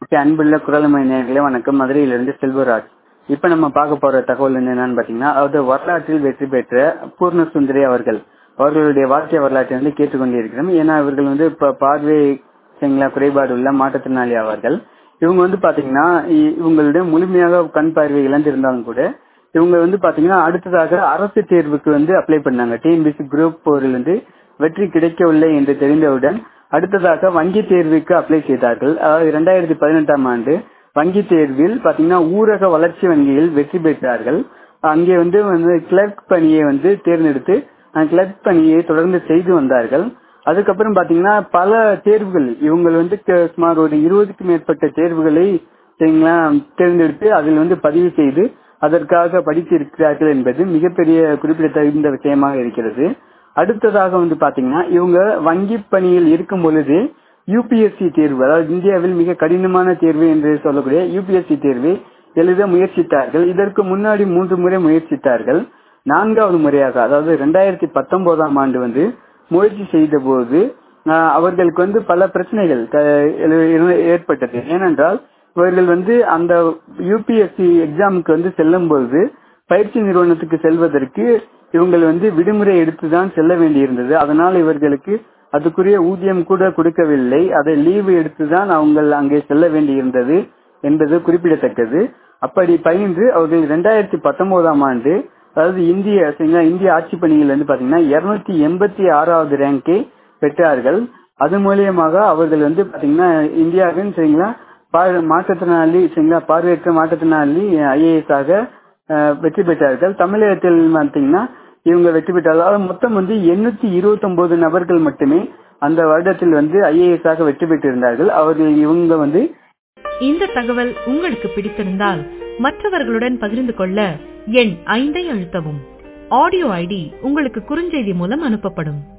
okay அன்புள்ள குரல்மணி நேர்களே வணக்கம் மதுரையிலிருந்து செல்வராஜ் இப்ப நம்ம பார்க்க போற தகவல் வந்து என்னன்னு பாத்தீங்கன்னா அதாவது வரலாற்றில் வெற்றி பெற்ற பூர்ண சுந்தரி அவர்கள் அவர்களுடைய வாழ்க்கை வரலாற்றை வந்து கேட்டுக்கொண்டிருக்கிறோம் ஏன்னா இவர்கள் வந்து இப்ப பார்வை சரிங்களா குறைபாடு உள்ள மாற்றுத்திறனாளி அவர்கள் இவங்க வந்து பாத்தீங்கன்னா இ- இவங்களுடைய முழுமையாக கண் பார்வை இழந்திருந்தாலும் கூட இவங்க வந்து பாத்தீங்கன்னா அடுத்ததாக அரசு தேர்வுக்கு வந்து அப்ளை பண்ணாங்க டிஎன்பிசி குரூப் போரில் வந்து வெற்றி கிடைக்கவில்லை என்று தெரிந்தவுடன் அடுத்ததாக வங்கி தேர்வுக்கு அப்ளை செய்தார்கள் அதாவது இரண்டாயிரத்தி பதினெட்டாம் ஆண்டு வங்கி தேர்வில் பாத்தீங்கன்னா ஊரக வளர்ச்சி வங்கியில் வெற்றி பெற்றார்கள் அங்கே வந்து வந்து கிளர்க் பணியை வந்து தேர்ந்தெடுத்து அந்த கிளர்க் பணியை தொடர்ந்து செய்து வந்தார்கள் அதுக்கப்புறம் பாத்தீங்கன்னா பல தேர்வுகள் இவங்க வந்து க- சுமார் ஒரு இருபதுக்கும் மேற்பட்ட தேர்வுகளை சரிங்களா தேர்ந்தெடுத்து அதில் வந்து பதிவு செய்து அதற்காக படித்திருக்கிறார்கள் என்பது மிகப்பெரிய குறிப்பிடத்தகுந்த விஷயமாக இருக்கிறது அடுத்ததாக வந்து பாத்தீங்கன்னா இவங்க வங்கி பணியில் இருக்கும் பொழுது யூபிஎஸ்சி தேர்வு அதாவது இந்தியாவில் மிக கடினமான தேர்வு என்று சொல்லக்கூடிய யூபிஎஸ்சி தேர்வை எழுத முயற்சித்தார்கள் இதற்கு முன்னாடி மூன்று முறை முயற்சித்தார்கள் நான்காவது முறையாக அதாவது இரண்டாயிரத்தி பத்தொன்பதாம் ஆண்டு வந்து முயற்சி செய்த போது ஆஹ், அவர்களுக்கு வந்து பல பிரச்சனைகள் க- எழு- எழு- ஏற்பட்டது ஏனென்றால் இவர்கள் வந்து அந்த யூபிஎஸ்சி எக்ஸாமுக்கு வந்து செல்லும் பொழுது பயிற்சி நிறுவனத்துக்கு செல்வதற்கு இவங்கள் வந்து விடுமுறை எடுத்துதான் செல்ல வேண்டியிருந்தது அதனால் இவர்களுக்கு அதுக்குரிய ஊதியம் கூட கொடுக்கவில்லை அதை லீவு எடுத்துதான் அவங்க அங்கே செல்ல வேண்டியிருந்தது என்பது குறிப்பிடத்தக்கது அப்படி பயின்று அவர்கள் இரண்டாயிரத்தி பத்தொன்பதாம் ஆண்டு அதாவது இந்திய சரிங்களா, இந்திய ஆட்சி பணியில் வந்து பாத்தீங்கன்னா இருநூத்தி எண்பத்தி ஆறாவது ரேங்கை பெற்றார்கள் அது மூலியமாக அவர்கள் வந்து பாத்தீங்கன்னா இந்தியாவின் சரிங்களா பா- மாற்றுத்திறனாளி சரிங்களா பார்வையற்ற மாற்றுத்திறனாளி ஐஏஎஸ் ஆக அஹ், வெற்றி பெற்றார்கள் தமிழகத்தில் பாத்தீங்கன்னா இவங்க வெற்றி பெற்றார்கள் அதாவது மொத்தம் வந்து எண்ணூத்தி இருபத்தி ஒன்பது நபர்கள் மட்டுமே அந்த வருடத்தில் வந்து ஐஏஎஸ் ஆக வெற்றி பெற்றிருந்தார்கள் அவர்கள் இவங்க வந்து இந்த தகவல் உங்களுக்கு பிடித்திருந்தால் மற்றவர்களுடன் பகிர்ந்து கொள்ள எண் ஐந்தை அழுத்தவும் ஆடியோ ஐடி உங்களுக்கு குறுஞ்செய்தி மூலம் அனுப்பப்படும்